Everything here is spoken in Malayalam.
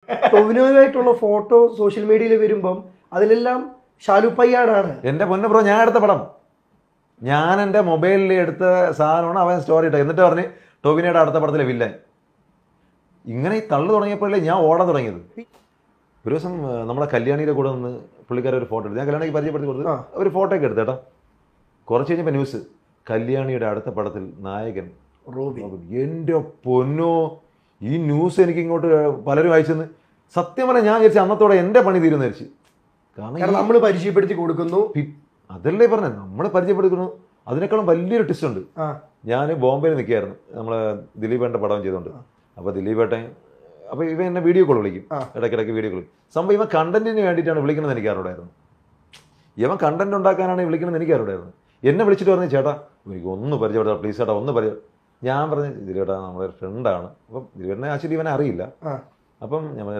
ടൊവിനോയുമായിട്ടുള്ള ഫോട്ടോ സോഷ്യൽ മീഡിയയിൽ വരുമ്പം അതിലെല്ലാം ഷാലു പയ്യാടാണ് എൻ്റെ പൊന്നു ബ്രോ ഞാൻ എടുത്ത പടം ഞാൻ എൻ്റെ മൊബൈലിൽ എടുത്ത സാധനമാണ് അവൻ സ്റ്റോറി ഇട്ടത് എന്നിട്ട് പറഞ്ഞ് ടോവിനയുടെ അടുത്ത പടത്തിലെ വില്ലൻ ഇങ്ങനെ ഈ തള്ളു തുടങ്ങിയപ്പോഴല്ലേ ഞാൻ ഓടാൻ തുടങ്ങിയത് ഒരു ദിവസം ആ, നമ്മുടെ കല്യാണിയുടെ കൂടെ നിന്ന് പുള്ളിക്കാരെ ഒരു ഫോട്ടോ എടുത്തു ഞാൻ കല്യാണിക്ക് പരിചയപ്പെടുത്തി കൊടുത്തു ആ. ഒരു ഫോട്ടോ ഒക്കെ എടുത്തേട്ടാ കുറച്ച് കഴിഞ്ഞപ്പോൾ ന്യൂസ് കല്യാണിയുടെ അടുത്ത പടത്തിൽ നായകൻ റോബി എൻ്റെ പൊന്നോ ഈ ന്യൂസ് എനിക്ക് ഇങ്ങോട്ട് പലരും അയച്ചെന്ന് സത്യം പറഞ്ഞാൽ ഞാൻ വിചാരിച്ചു അന്നത്തോടെ എൻ്റെ പണി തീരുമെന്ന് വിചാരിച്ചു കാരണം കാരണം ഈ- നമ്മൾ പരിചയപ്പെടുത്തി കൊടുക്കുന്നു പി- അതല്ലേ പറഞ്ഞത് നമ്മൾ പരിചയപ്പെടുക്കുന്നു അതിനേക്കാളും വലിയൊരു ടിസ്റ്റ് ഉണ്ട് ആ ഞാൻ ബോംബെയിൽ നിൽക്കുകയായിരുന്നു നമ്മൾ ദിലീപേട്ടൻ്റെ പടം ചെയ്തുകൊണ്ട് അപ്പോൾ ദിലീപേട്ടൻ അപ്പോൾ ഇവൻ എന്നെ വീഡിയോ കോൾ വിളിക്കും ആ. ഇടയ്ക്കിടയ്ക്ക് വീഡിയോ കോൾ സംഭവം ഇവൻ കണ്ടന്റിന് വേണ്ടിയിട്ടാണ് വിളിക്കുന്നത് എനിക്ക് അറിയാമായിരുന്നു ഇവൻ കണ്ടന്റ് ഉണ്ടാക്കാനാണ് വിളിക്കുന്നത് എനിക്ക് അറിയാമായിരുന്നു എന്നെ വിളിച്ചിട്ട് പറഞ്ഞു ചേട്ടാ എനിക്ക് ഒന്ന് പരിചയപ്പെടുത്താം പ്ലീസ് ചേട്ടാ ഒന്ന് പരിചയം ഞാൻ പറഞ്ഞു ദിലീപേട്ടാ നമ്മുടെ ഫ്രണ്ടാണ് അപ്പം ദിലീപേട്ടനെ ആക്ച്വലി ഇവനെ അറിയില്ല ആ അപ്പം ഞാൻ പറഞ്ഞു,